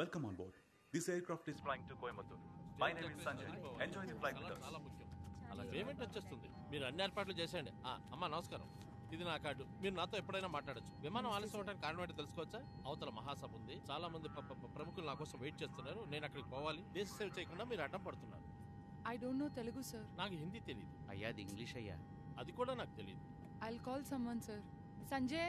Welcome on board. This aircraft is flying to Coimbatore. My name is Sanjay. Enjoy the flight with చాలా us. చాలా ముఖ్యం అలా payment వచ్చేస్తుంది మీరు అన్ని ఏర్పాట్లు చేసేయండి ఆ, అమ్మా నమస్కారం ఇది నా కార్డు మీరు నాతో ఎప్పుడైనా మాట్లాడొచ్చు విమానం ఆలస్యం అవడానికి కారణం ఏంటో తెలుసుకోవచ్చా అవతల మహాసభ ఉంది చాలా మంది ప- ప- ప్రముఖులు నా కోసం వెయిట్ చేస్తున్నారు నేను అక్కడికి పోవాలి దేశ సేవ చేయకుండా మీరు అడ్డం పడుతున్నారు I don't know Telugu sir నాకు హిందీ తెలియదు అయ్యా అది ఇంగ్లీష్ అయ్యా అది కూడా నాకు తెలియదు I'll call someone sir Sanjay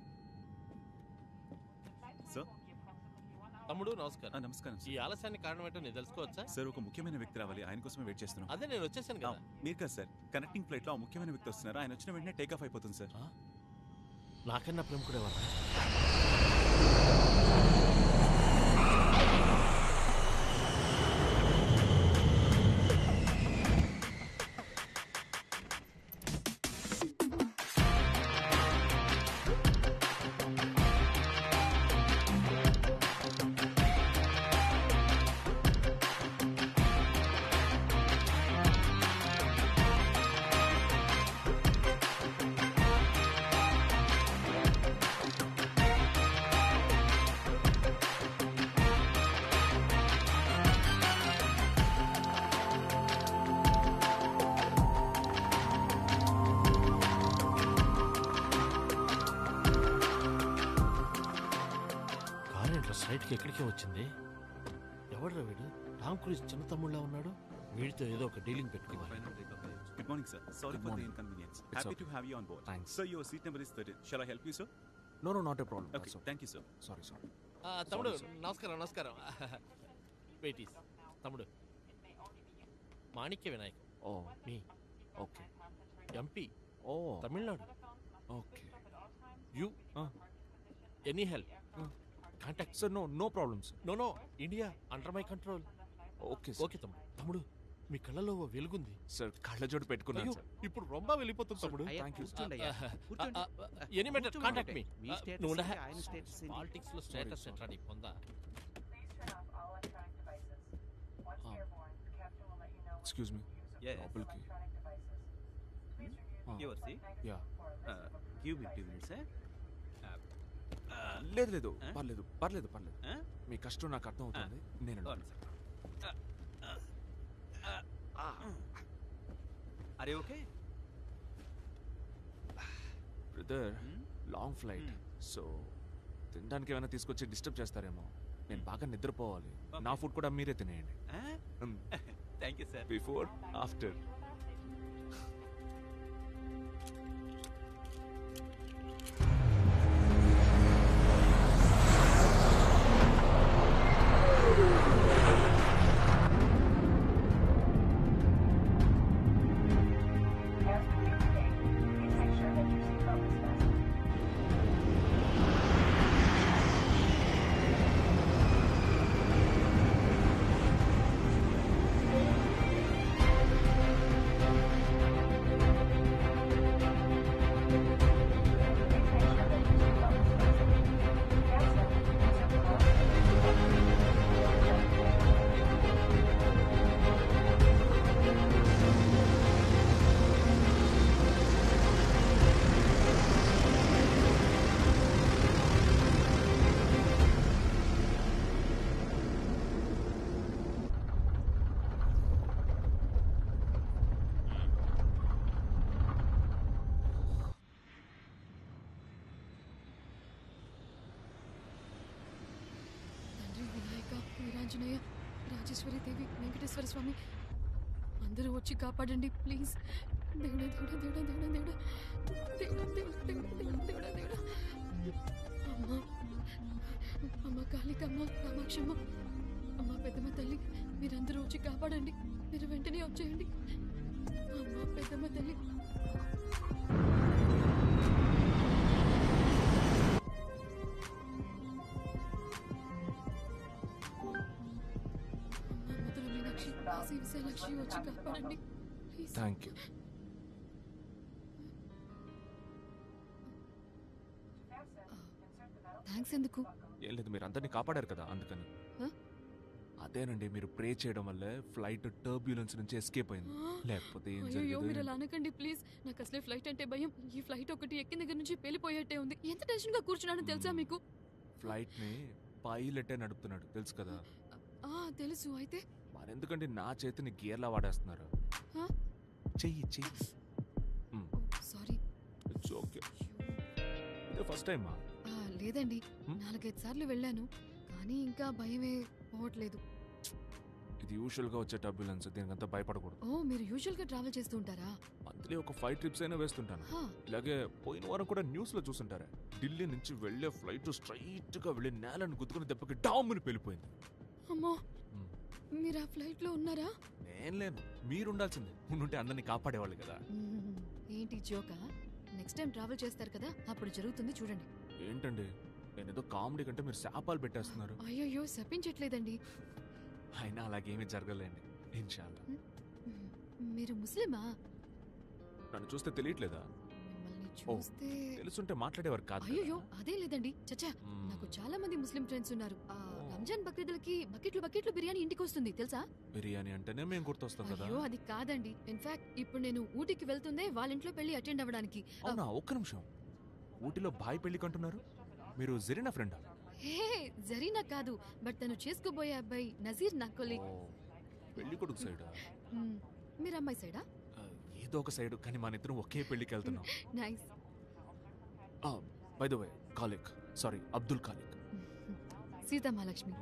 sir తమ్ముడు నమస్కారం నమస్కారం ఈ ఆలస్యానికి కారణం ఏంటో నేను తెలుసుకోవచ్చా సార్ ఒక ముఖ్యమైన వ్యక్తి రావాలి ఆయన కోసమే వెయిట్ చేస్తున్నాం అదే నేను వచ్చేసాను ఆ, కదా మీరు కాదు సార్ కనెక్టింగ్ ఫ్లైట్ లో ఆ ముఖ్యమైన వ్యక్తి వస్తున్నారు ఆయన వచ్చిన వెంటనే టేక్ ఆఫ్ అయిపోతుంది సార్ ఆ? నాకన్నా ప్రముఖుడే వాళ్ళ కారు ఏంట్రా సైడ్కి ఎక్కడికే వచ్చింది ఎవడ్రా వీడు టామ్ క్రూజ్ చిన్న తమ్ముళ్ళ ఉన్నాడు వీడితో ఏదో ఒక డీలింగ్ పెట్టుకోవాలి good morning sir sorry Good for the morning. Inconvenience It's happy okay. To have you on board Thanks. Sir your seat number is 13 shall I help you sir no no not a problem okay thank you sir sorry sorry ఆ, తమ్ముడు Sorry, sir. నమస్కారం నమస్కారం బేటీస్ తమ్ముడు మాణిక్య వినాయక్ ఓ మీ okay MP ఓ Tamil Nadu okay you Ah. Any help contact sir no no problem sir no no India under my control okay okay తమ్ముడు తమ్ముడు మీ కళ్ళలో ఓ వెలుగుంది సార్ కళ్ళజోడు పెట్టుకున్నాను అయ్యో, సార్ ఇప్పుడు రొంబ వెళ్ళిపోతుంది తమ్ముడు అయ్యా Thank you. కూర్చోండి అయ్యా కూర్చోండి ఎనీ మెటర్ కాంటాక్ట్ మీ మీ status నువ్వు ఏంటి? ఆయన status ఏంటి? పాలిటిక్స్ లో స్టేటస్ ఎట్లా నీకు పొందా ఎక్స్క్యూజ్ మీ Yes. లోపలికి Your seat. Yeah Uh, give me two minutes, eh? లేదు లేదు Huh? పర్లేదు పర్లేదు పర్లేదు Huh? మీ కష్టం నాకు అర్థం అవుతుంది నేను One second. Uh, uh, uh. Are you okay? Brother Hmm? Long flight Hmm. So తినడానికి ఏమైనా తీసుకొచ్చి డిస్టర్బ్ చేస్తారేమో నేను బాగా నిద్రపోవాలి Okay. నా ఫుడ్ కూడా మీరే తినేయండి Huh? Thank you, sir. Before after తండ్రి వినాయక వీరాంజనేయ రాజేశ్వరి దేవి వెంకటేశ్వర స్వామి అందరూ వచ్చి కాపాడండి ప్లీజ్ దేవుడా దేవుడా దేవుడా దేవుడా దేవుడా దేవుడా దేవుడా దేవుడా దేవుడా దేవుడా అమ్మ అమ్మ కాళికమ్మ కామాక్షమ్మ అమ్మ పెద్దమ్మ తల్లి మీరందరూ వచ్చి కాపాడండి మీరు వెంటనే వచ్చేయండి అమ్మ పెద్దమ్మ తల్లి అమ్మ మధుర మీనాక్షి కాశీ విశాలాక్షి వచ్చి కాపాడండి ప్లీజ్ థ్యాంక్ యూ థ్యాంక్స్ ఎందుకు ఏం లేదు మీరు అందరినీ కాపాడారు కదా అందుకని Huh? అదేనండి మీరు ప్రే చేయడం వల్ల ఫ్లైట్ టర్బ్యులెన్స్ నుంచి ఎస్కేప్ అయింది లేకపోతే ఏం అయ్యో మీరు జరిగేది అలా అనకండి ప్లీజ్ నాకు అసలే ఫ్లైట్ అంటే భయం ఈ ఫ్లైట్ ఒకటి ఎక్కిన దగ్గర నుంచి పేలిపోయేట్టే ఉంది ఎంత టెన్షన్ గా కూర్చున్నానో తెలుసా మీకు ఫ్లైట్ ని పైలెట్టే నడుపుతున్నాడు తెలుసు కదా ఆ తెలుసు అయితే మరెందుకంటే నా చేతిని గేర్లా వాడేస్తున్నారు హ? చెయ్యి చెయ్యి సారీ ఇట్స్ ఓకే ఇదే ఫస్ట్ టైమా లేదండి హ్మ్? నాలుగైదు సార్లు వెళ్ళాను కానీ ఇంకా భయమే పోవట్లేదు ఇది యూజువల్గా వచ్చే టర్బ్యులెన్స్ దీనికంతా భయపడకూడదు ఓ మీరు యూజువల్ గా ట్రావెల్ చేస్తూ ఉంటారా మంత్లీ ఒక ఫైవ్ ట్రిప్స్ అయినా వేస్తుంటాను హా, ఇలాగే పోయిన వారం కూడా న్యూస్ లో చూసుంటారా ఢిల్లీ నుంచి వెళ్లే ఫ్లైట్ స్ట్రైట్ గా వెళ్ళి నేలను గుద్దుకుని దెబ్బకి డామ్ని వెళ్ళిపోయింది అమ్మో హ్మ్. మీరు ఆ ఫ్లైట్ లో ఉన్నారా నేను లేను మీరు ఉండాల్సిందే ఉండుంటే అందరినీ కాపాడేవాళ్ళు కదా మ్మ్. ఏంటి జోకా నెక్స్ట్ టైం ట్రావెల్ చేస్తారు కదా అప్పుడు జరుగుతుంది చూడండి ఏంటండి నేను ఏదో కామెడీ కంటే మీరు శాపాలు పెట్టేస్తున్నారు అయ్యయ్యో శపించట్లేదండి అయినా అలాగేమీ జరగలేండి ఇన్షాల్లా మ్మ్. మీరు ముస్లిమా నన్ను చూస్తే తెలియట్లేదా మిమ్మల్ని ఓ. చూస్తే తెలుసుంటే మాట్లాడేవారు కాదు కదా. అయ్యో అదే లేదండి చచ్చా మ్మ్. నాకు చాలా మంది ముస్లిం ఫ్రెండ్స్ ఉన్నారు ఆ, ఓ. రంజాన్ బక్రీదులకి బకెట్లు బకెట్లు బిర్యానీ ఇంటికి వస్తుంది తెలుసా బిర్యానీ అంటేనే మేము గుర్తొస్తాం కదా అయ్యో అది కాదండి ఇన్ఫాక్ట్ ఇప్పుడు నేను ఊటీకి వెళ్తుందే వాళ్ళ ఇంట్లో పెళ్లి అటెండ్ అవ్వడానికి అవునా ఒక్క నిమిషం ఊటీలో బాయ్ పెళ్లికి అంటున్నారు మీరు జరీనా ఫ్రెండా హే జరీనా కాదు బట్ తను చేసుకోబోయే అబ్బాయి నజీర్ నా కొలీగ్ పెళ్లి కొడుకు సైడ్ మీరు అమ్మాయి సైడా ఏదో ఒక సైడ్ కానీ మన ఇద్దరం ఒకే పెళ్లికి వెళ్తున్నాం nice by the way Khaliq sorry Abdul Khaliq Seetha Mahalakshmi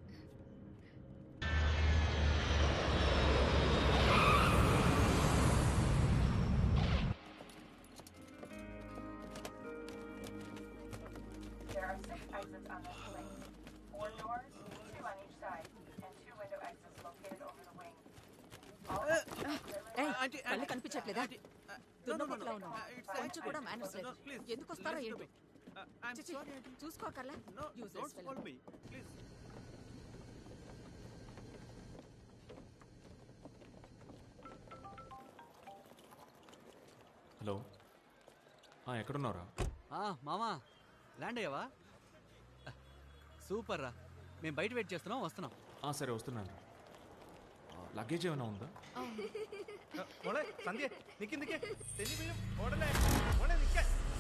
There are six exits on this lane. Four doors, two on each side, and two window exits located over the wing. All exits are clearly aunty కళ్ళు కనిపించట్లేదా aunty, uh, no, no, no, దున్నపోతులా no. ఉన్నావు. Uh, it's కొంచెం fine, కూడా fine. manners No, లేదు. no, please, ఎందుకు వస్తారో listen to ఏంటో. me. Uh, I'm చిచి, sorry, aunty. చూసుకోకర్లా No, Useless don't fellow. follow me, please. Hello ఎక్కడున్నారా ఆ, మామా ల్యాండ్ అయ్యావా సూపర్ రా మేము బయట వెయిట్ చేస్తున్నాం వస్తున్నాం ఆ, సరే వస్తున్నాను లగేజ్ ఏమైనా ఉందా മോളെ സന്ധ്യ നിക്ക് നിക്ക് തെന്നി വീഴും ഓടല്ലേ മോളെ നിക്ക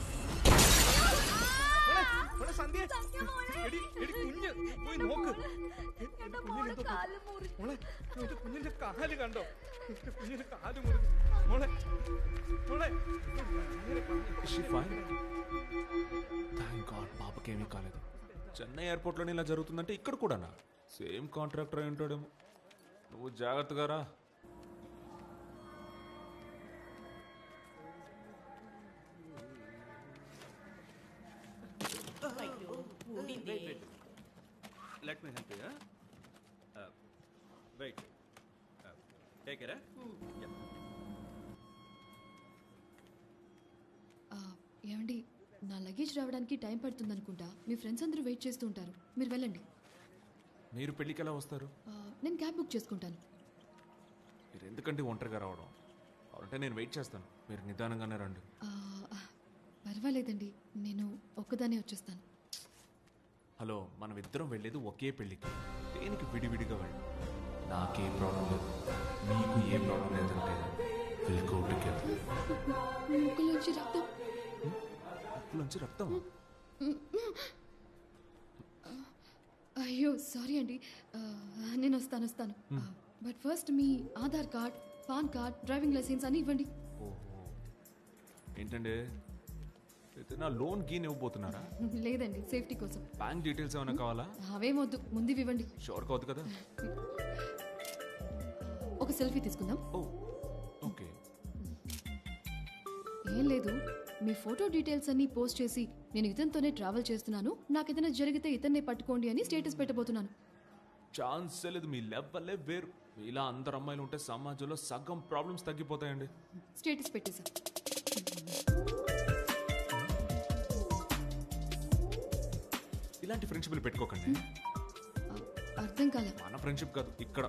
മോളെ മോളെ സന്ധ്യ എടി എടി കുഞ്ഞ് പോയി നോക്ക് എന്റെ കുഞ്ഞിന് എന്തോ പറ്റി? മോളെ എന്റെ കുഞ്ഞിന്റെ കാല് കണ്ടോ എന്റെ കുഞ്ഞിന്റെ കാല് മുറിഞ്ഞു മോളെ മോളെ ഇങ്ങനെ പറഞ്ഞു. థ్యాంక్ గాడ్ పాపకి ఏమీ కాలేదు చెన్నై ఎయిర్పోర్ట్లోనే ఇలా జరుగుతుందంటే ఇక్కడ కూడానా సేమ్ కాంట్రాక్టర్ అయి ఉంటాడేమో నువ్వు జాగ్రత్తగా రా Wait, wait. Let me help you, huh? Uh, wait. Uh, take it, huh? Yeah. ఆ, ఏమండి నా లగేజ్ రావడానికి టైం పడుతుంది అనుకుంటా మీ ఫ్రెండ్స్ అందరూ వెయిట్ చేస్తూ ఉంటారు మీరు వెళ్ళండి మీరు పెళ్ళికి ఎలా వస్తారు ఆ, నేను క్యాబ్ బుక్ చేసుకుంటాను మీరు ఎందుకంటే ఒంటరిగా రావడం అంటే నేను వెయిట్ చేస్తాను మీరు నిదానంగానే రండి ఆ, పర్వాలేదండి నేను ఒక్కదానే వచ్చేస్తాను హలో మనం ఇద్దరం వెళ్ళేది ఒకే పెళ్ళికి దేనికి విడివిడిగా వెళ్ళి నాకే ప్రాబ్లం లేదు మీకు ఏ ప్రాబ్లం లేదంటే విల్ గో టుగెదర్ ముక్కులోంచి రక్తం నుంచి రక్తం అయ్యో సారీ అండి ఆ, నేను వస్తాను వస్తాను బట్ ఫస్ట్ మీ Aadhaar card PAN card driving licence అని ఇవ్వండి ఓహో ఏంటండి అయితే నా లోన్ గీన్ ఇవ్వబోతున్నారా లేదండి సేఫ్టీ కోసం బ్యాంక్ డీటెయిల్స్ ఏమైనా కావాలా అవేమొద్దు ముందు ఇవి ఇవ్వండి షోర్ కావద్దు కదా ఒక సెల్ఫీ తీసుకుందాం ఓ ఓకే ఏం లేదు మీ ఫోటో డీటెయిల్స్ అన్ని పోస్ట్ చేసి నేను ఇతనితోనే ట్రావెల్ చేస్తున్నాను నాకు ఏదైనా జరిగితే ఇతన్నే పట్టుకోండి అని స్టేటస్ పెట్టబోతున్నాను ఛాన్స్ లేదు మీ లెవెల్లే వేరు ఇలా అందరు అమ్మాయిలు ఉంటే సమాజంలో సగం ప్రాబ్లమ్స్ తగ్గిపోతాయండి స్టేటస్ పెట్టేశా ఇలాంటి ఫ్రెండ్షిప్లు పెట్టుకోకండి ఆ, అర్థం కాల మన ఫ్రెండ్షిప్ కాదు ఇక్కడ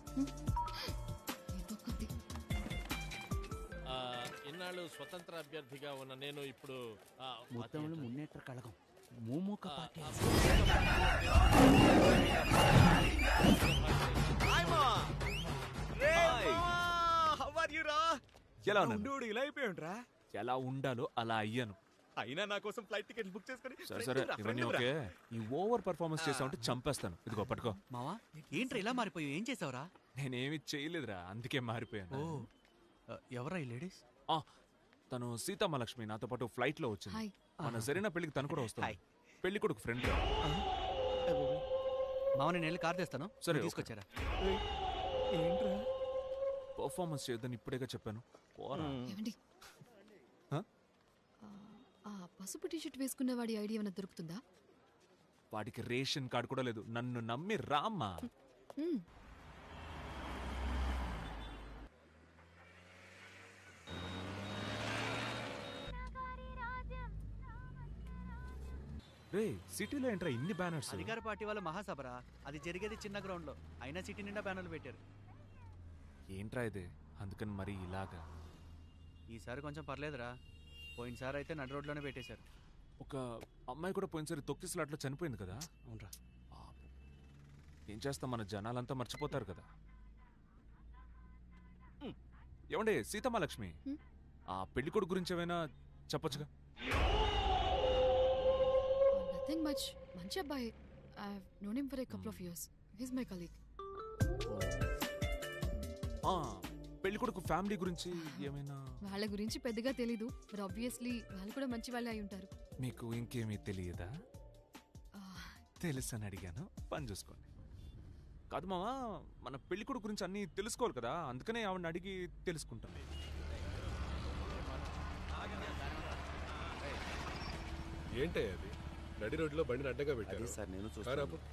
ఏదో కొద్ది ఆ, ఇన్నాళ్ళు స్వతంత్ర అభ్యర్థిగా ఉన్న నేను ఇప్పుడు ఆ, మొత్తంలో మున్నేట్ర కళగం మూమూక పార్టీ హౌ ఆర్ యు రా ఎలా ఉన్నాను ఉండు ఇలా అయిపోయాడురా ఎలా ఉండాలో అలా అయ్యాను అయినా నా కోసం ఫ్లైట్ టికెట్ బుక్ చేసుకొని సరే సరే ఇవన్నీ ఓకే ఈ ఓవర్ పర్ఫార్మెన్స్ చేసావంటే చంపేస్తాను ఇదిగో పట్టుకో మావా ఏంట్రా ఇలా మారిపోయావు ఏం చేసావురా నేనేమి చేయలేదురా అందుకే మారిపోయాను ఓ ఆ, ఎవరా ఈ లేడీస్ ఆ, తను సీతమ్మలక్ష్మి నాతో పాటు ఫ్లైట్ లో వచ్చింది హాయ్ మన జరిగిన పెళ్లికి తను కూడా వస్తుంది హాయ్. పెళ్లి కొడుకు ఫ్రెండ్ మావ నేను వెళ్ళి కార్ తెస్తాను సరే, నువ్వు ఓకే. తీసుకొచ్చారా ఏంట్రా పర్ఫార్మెన్స్ చేయొద్దని ఇప్పుడేగా చెప్పాను పోరా. ఏమండి హ? ఆ, ఆ పసుపు టీషర్ట్ వేసుకున్న వాడి ఐడియా ఏమైనా దొరుకుతుందా వాడికి రేషన్ కార్డు కూడా లేదు నన్ను నమ్మి రామ్మా మ్మ్. రే సిటీలో ఏంట్రా ఇన్ని బ్యానర్స్ అధికార పార్టీ వాళ్ళ మహాసభరా అది జరిగేది చిన్న గ్రౌండ్ లో అయినా సిటీ నిండా బ్యానర్లు పెట్టారు ఏంట్రా ఇది అందుకని మరి ఇలాగా ఈసారి కొంచెం పర్లేదురా పోయినసారి అయితే నడి రోడ్లోనే పెట్టేశారు ఒక అమ్మాయి కూడా పోయినసారి తొక్కిసలాట్లో చనిపోయింది కదా అవునరా పాపం. ఏం చేస్తాం మన జనాలంతా మర్చిపోతారు కదా ఏమండి సీతమ్మలక్ష్మి హ్మ్? ఆ పెళ్లి కొడుకు గురించి ఏమైనా చెప్పొచ్చుగా నథింగ్ మచ్ మంచి అబ్బాయి I known him for a couple of years his my colleague ఆ, పెళ్లి కొడుకు ఫ్యామిలీ గురించి ఏమైనా వాళ్ళ గురించి పెద్దగా తెలీదు బట్ ఆబ్వియస్లీ వాళ్ళు కూడా మంచి వాళ్ళే అయి ఉంటారు మీకు ఇంకేమీ తెలియదా ఆ, తెలుసు అని అడిగాను పని చూసుకోండి కాదు మావా మన పెళ్లి కొడుకు గురించి అన్నీ తెలుసుకోవాలి కదా అందుకనే ఆవిడని అడిగి తెలుసుకుంటాను ఏంటే అది నడి రోడ్లో బండిని అడ్డంగా పెట్టారు సార్ నేను కారు ఆపు.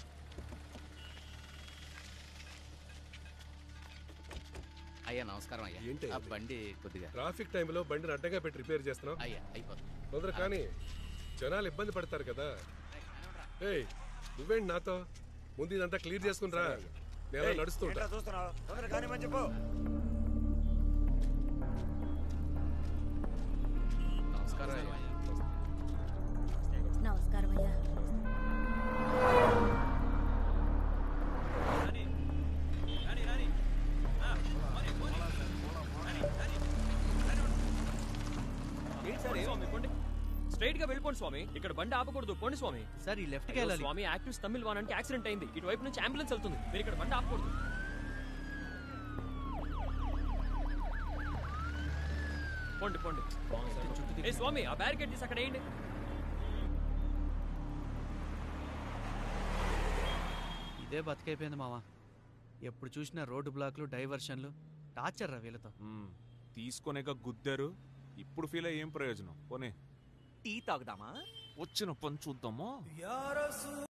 అయ్యా నమస్కారం అయ్యా ఏంటి ఆ అది? బండి కొద్దిగా ట్రాఫిక్ టైంలో బండిని అడ్డంగా పెట్టి రిపేర్ చేస్తున్నావు అయ్యా అయిపోతుంది తొందర కానీ జనాలు ఇబ్బంది పడతారు కదా ఏయ్ నువ్వేంటి నాతో ముందు ఇదంతా క్లియర్ చేసుకుని రా నేను అలా నడుస్తుంటా నమస్కారం అయ్యా నమస్కారం అయ్యా ఏంటి సార్ స్వామి పోండి స్ట్రైట్ గా వెళ్ళిపోండి స్వామి ఇక్కడ బండి ఆపకూడదు పోండి స్వామి సార్ ఈ లెఫ్ట్కి అయ్యో, వెళ్ళాలి స్వామి యాక్టివ్స్ తమిళ్ వానానికి యాక్సిడెంట్ అయింది ఇటువైపు నుంచి అంబులెన్స్ వెళ్తుంది మీరు ఇక్కడ బండి ఆపకూడదు పోండి పోండి ఏ స్వామి ఆ బ్యారికేడ్ తీసి అక్కడ వేయండి ఇదే బతికైపోయింది మావా ఎప్పుడు చూసినా రోడ్డు బ్లాక్లు డైవర్షన్లు టార్చర్ రా వీళ్ళతో మ్మ్. తీసుకొనేక గుద్దారు ఇప్పుడు ఫీల్ అయ్యి ఏం ప్రయోజనం పోనీ టీ తాగుదామా వచ్చిన పని చూద్దామా